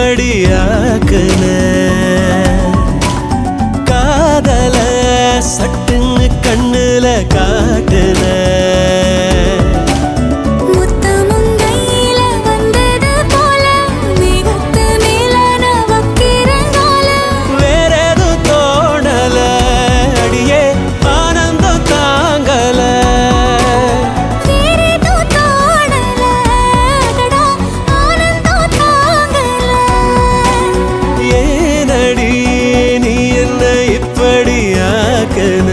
இப்படி ஆக்குன காதல சட்டுன்னு கண்ணுல காட்டுன முத்தமும் கையில வந்தது போல மேகத்து மேலான வக்கிரங்கால வேற எதுவும் தோணல அடியே ஆனந்தம் தாங்கல வேறேதோ தோணல அடடா ஆனந்தம் தாங்கல ஏனடி நீ என்ன இப்படி ஆக்குன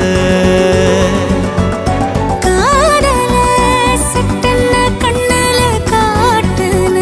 காதல சட்டென்ன கண்ணுல காட்டுன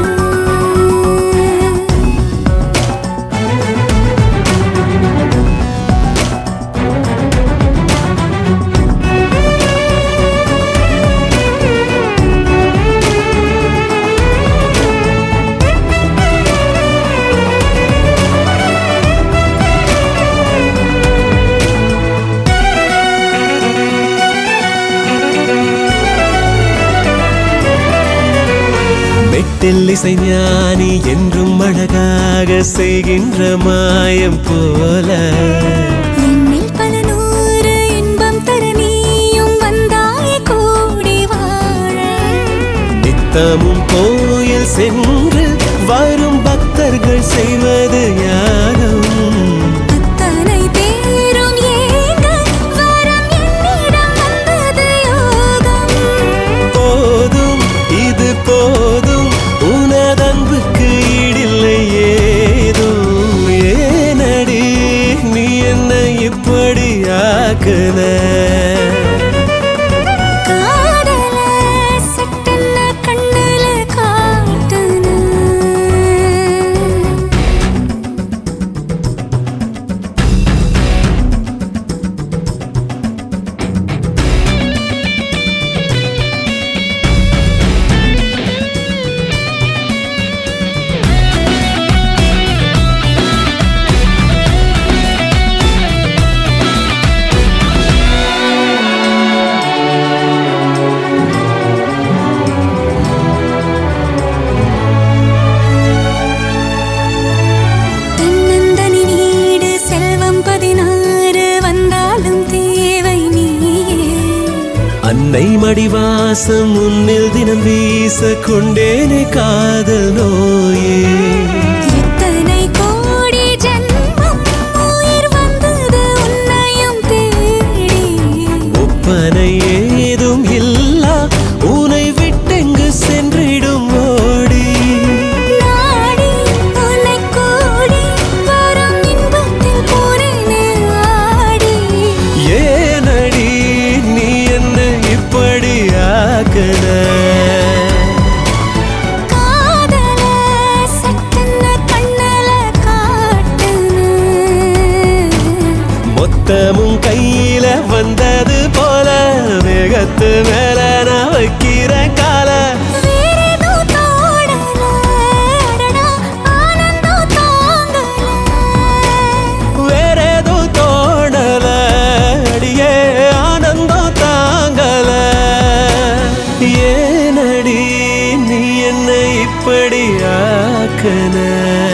மெட்டில் இசைஞானி என்றும் அழகாக செய்கின்ற மாயம் போல என்னில் பல நூறு இன்பம் தர நீயும் வந்தாய் கூடி வாழ நித்தமும் கோயில் சென்று வரும் பக்தர்கள் செய்வது யாரும் அத்தனை பேரும் ஏங்க வரம் என்னிடம் வந்தது யோகம் போதும் இது போதும் உனதன்புக்கு ஈடில்லை ஏதும் ஏனடி நீ என்ன இப்படி ஆக்குன காதல சட்டென்ன கண்ணுல காட்டுன தன்னந்தனி வீடு செல்வம் பதினாறு வந்தாலும் தேவை நீயே அன்னை மடிவாசம் உன்னில் தினம் வீச கொண்டேனே காதல் நோயே எத்தனை கோடி ஜென்மம் உயிர் வந்தது உன்னையும் தேடி ஒப்பனை ஏதும் இல்லா உனை விட்டெங்கு சென்றிடும் ஓடி நாடி உன்னை கூடி வரும் இன்பத்தில் போறேனே ஆடி ஏனடி நீ என்ன இப்படி ஆக்குன காதல சட்டென்ன கண்ணுல காட்டுன மொத்தமும் கையில வந்தது போல வேகத்து மேல நான் வைக்கிற கால வேறேதோ தோணல அடடா ஆனந்தம் தாங்கல வேற எதுவும் தோணல அடியே ஆனந்தம் தாங்கல ஏனடி நீ என்ன இப்படி ஆக்குன